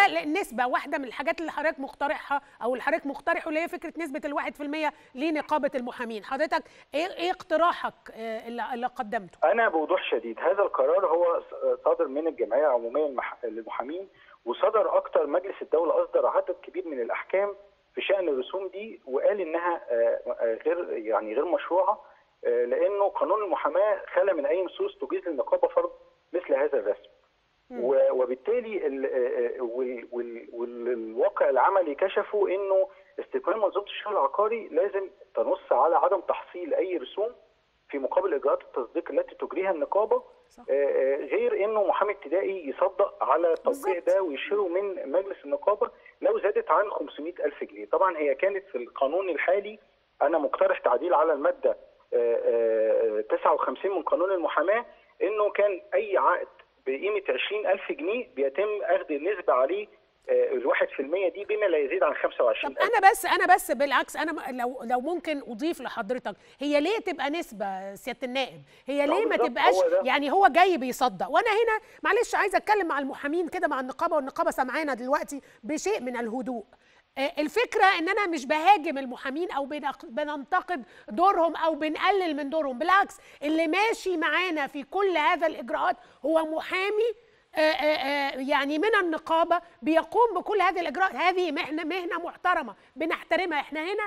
نسبه واحده من الحاجات اللي حضرتك مقترحها او اللي حضرتك مقترحه اللي هي فكره نسبه الواحد في المية لنقابه المحامين حضرتك ايه ايه اقتراحك آه، اللي اللي قدمته انا بوضوح شديد هذا القرار هو صادر من الجمعيه العموميه المح- للمحامين وصدر اكتر مجلس الدوله اصدر عدد كبير من الاحكام في شان الرسوم دي وقال انها آه، آه، غير يعني غير مشروعه آه، لانه قانون المحاماه خلى من اي نصوص تجيز للنقابه فرض مثل هذا الرسم و- وبالتالي ال- آه، آه، وال- وال- والواقع العملي كشفوا انه استكمال منظومه الشغل العقاري لازم تنص على عدم تحصيل اي رسوم في مقابل اجراءات التصديق التي تجريها النقابه صح. آه، آه، غير انه محامي ابتدائي يصدق على التطبيق بالظبط. ده ويشيره من مجلس النقابه لو زادت عن 500 الف جنيه طبعا هي كانت في القانون الحالي انا مقترح تعديل على الماده آه، آه، 59 من قانون المحاماه انه كان اي عقد بقيمه 20 الف جنيه بيتم اخذ النسبه عليه آه، الواحد في المية دي بما لا يزيد عن 25 طب انا بس انا بس بالعكس انا م- لو لو ممكن اضيف لحضرتك هي ليه تبقى نسبه سياده النائب هي ليه ما بالظبط، تبقاش هو ده. يعني هو جاي بيصدق وانا هنا معلش عايزه اتكلم مع المحامين كده مع النقابه والنقابه سامعانا دلوقتي بشيء من الهدوء آه، الفكره ان انا مش بهاجم المحامين او بنق- بننتقد دورهم او بنقلل من دورهم بالعكس اللي ماشي معانا في كل هذا الاجراءات هو محامي آه، آه، آه، يعني من النقابه بيقوم بكل هذه الاجراءات هذه مهنه مهنه محترمه بنحترمها احنا هنا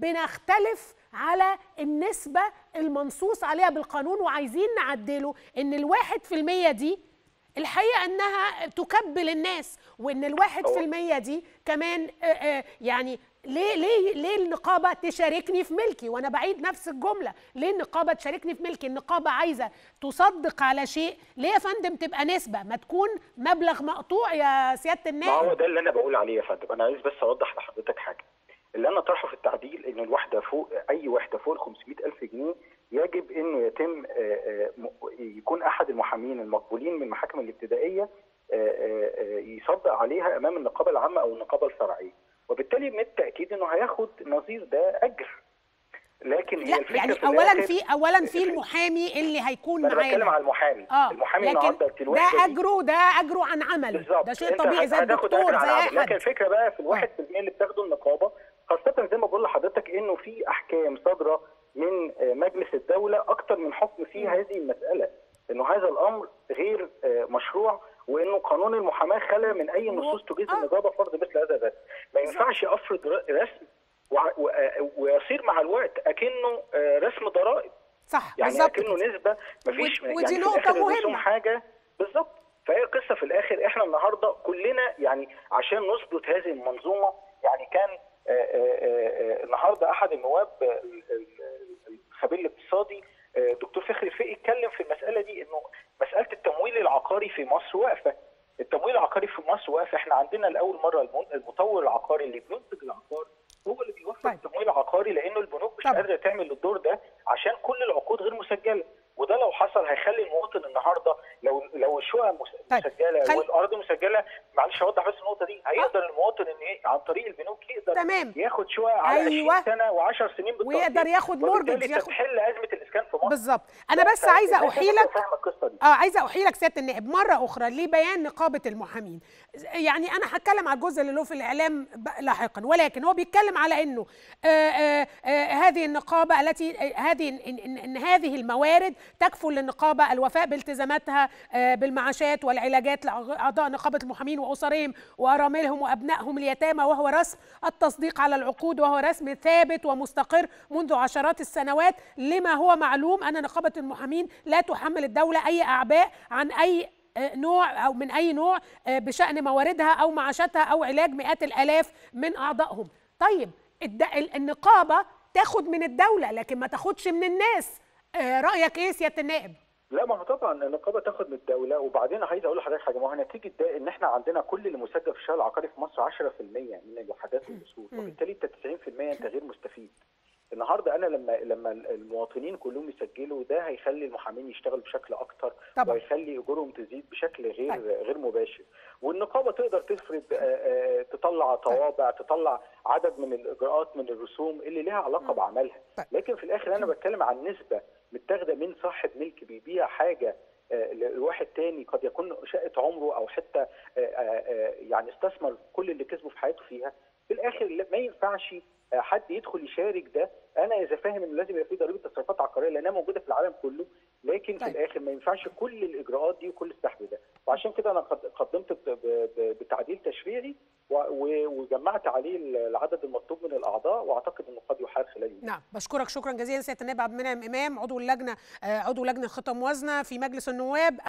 بنختلف على النسبه المنصوص عليها بالقانون وعايزين نعدله ان الواحد في المية دي الحقيقه انها تكبل الناس وان الواحد في المية دي كمان آه، آه، يعني ليه ليه ليه النقابه تشاركني في ملكي وانا بعيد نفس الجمله ليه النقابه تشاركني في ملكي النقابه عايزه تصدق على شيء ليه يا فندم تبقى نسبه ما تكون مبلغ مقطوع يا سياده ما هو النائب ده اللي انا بقول عليه يا فندم انا عايز بس اوضح لحضرتك حاجه اللي انا طرحه في التعديل ان الواحده فوق اي واحده فوق ال 500 الف جنيه يجب انه يتم آه، آه، م- يكون احد المحامين المقبولين من المحاكم الابتدائيه آه، آه، آه، يصدق عليها امام النقابه العامه او النقابه الفرعيه وبالتالي من التاكيد انه هياخد نظير ده اجر لكن هي لا الفكره يعني في اولا الآخر- في اولا في المحامي اللي هيكون انا بتكلم معانا على المحامي اه المحامي لكن النهارده في ده الوحده دي اجره ده اجره عن عمله بالظبط ده شيء أنت طبيعي زي هتاخد الدكتور أجر زي على اي عمل. لكن حد الفكره بقى في الواحد في المية اللي بتاخده النقابه خاصه زي ما بقول لحضرتك انه في احكام صادره من آه، مجلس الدوله اكتر من حكم في هذه المساله انه هذا الامر غير آه، مشروع وانه قانون المحاماه خلى من اي نصوص تجيز آه. النقابه فرض مثل هذا الرسم ما ينفعش افرض ر- رسم وع- و- آه، ويصير مع الوقت اكنه آه، رسم ضرائب صح يعني بالظبط اكنه كده. نسبه مفيش ودي يعني في نقطة الآخر الرسوم مهمة. حاجه بالظبط فهي القصه في الاخر احنا النهارده كلنا يعني عشان نظبط هذه المنظومه يعني كان آه، آه، آه، النهارده احد النواب آه، ال- ال- الخبير الاقتصادي آه، دكتور فخري الفقي اتكلم في المساله دي انه مساله التمويل العقاري في مصر واقفه التمويل العقاري في مصر واقف احنا عندنا لاول مره المن- المطور العقاري اللي بينتج العقار هو اللي بيوفر طيب. التمويل العقاري لانه البنوك مش طبعا. قادره تعمل الدور ده عشان كل العقود غير مسجله وده لو حصل هيخلي المواطن النهارده لو لو الشقق مس- طيب. مسجله خل- والارض مسجله معلش اوضح بس النقطه دي هيقدر المواطن ان إيه؟ عن طريق البنوك يقدر تمام. ياخد شقق على أيوة. 20 سنه و10 سنين بالتقسيط ويقدر ياخد وبالتالي مورجج، ياخد- تحل ازمه الاسكان في مصر بالظبط انا بس ف- عايزه فالناس احيلك لازم تبقى فاهمه القصه دي اه عايزه احيلك سياده النائب مره اخرى لبيان نقابه المحامين يعني انا هتكلم على الجزء اللي له في الاعلام ب- لاحقا ولكن هو بيتكلم على انه آه آه آه هذه النقابه التي آه هذه إن, إن, ان هذه الموارد تكفل للنقابه الوفاء بالتزاماتها آه بالمعاشات والعلاجات لاعضاء نقابه المحامين واسرهم واراملهم وابنائهم اليتامى وهو رسم التصديق على العقود وهو رسم ثابت ومستقر منذ عشرات السنوات لما هو معلوم ان نقابه المحامين لا تحمل الدوله اي اعباء عن اي آه، نوع او من اي نوع آه، بشان مواردها او معاشاتها او علاج مئات الالاف من اعضائهم طيب الد- ال- النقابه تاخد من الدوله لكن ما تاخدش من الناس آه، رايك ايه سياده النائب لا ما هو طبعا النقابه تاخد من الدوله وبعدين عايز اقول لحضرتك حاجه ما هو نتيجه ده ان احنا عندنا كل اللي مسجل في الشهر العقاري في مصر 10% من الوحدات والاصول وبالتالي انت 90% انت غير مستفيد النهارده انا لما لما المواطنين كلهم يسجلوا ده هيخلي المحامين يشتغلوا بشكل اكتر طبعا. وهيخلي اجورهم تزيد بشكل غير طيب. غير مباشر والنقابه تقدر تفرض آه، آه، تطلع طوابع تطلع عدد من الاجراءات من الرسوم اللي لها علاقه بعملها طيب. لكن في الاخر انا بتكلم عن نسبه متاخده من صاحب ملك بيبيع حاجه لواحد تاني قد يكون شقه عمره او حته يعني استثمر كل اللي كسبه في حياته فيها في الاخر ما ينفعش حد يدخل يشارك ده انا اذا فاهم انه لازم يبقى في ضريبه تصرفات عقاريه لانها موجوده في العالم كله لكن طيب. في الاخر ما ينفعش كل الاجراءات دي وكل السحب ده وعشان كده انا قدمت بتعديل تشريعي وجمعت عليه العدد المطلوب من الاعضاء واعتقد انه قد يحال خلال يوم نعم بشكرك شكرا جزيلا سياده النائب عبد المنعم امام عضو اللجنه عضو لجنه خطه موازنه في مجلس النواب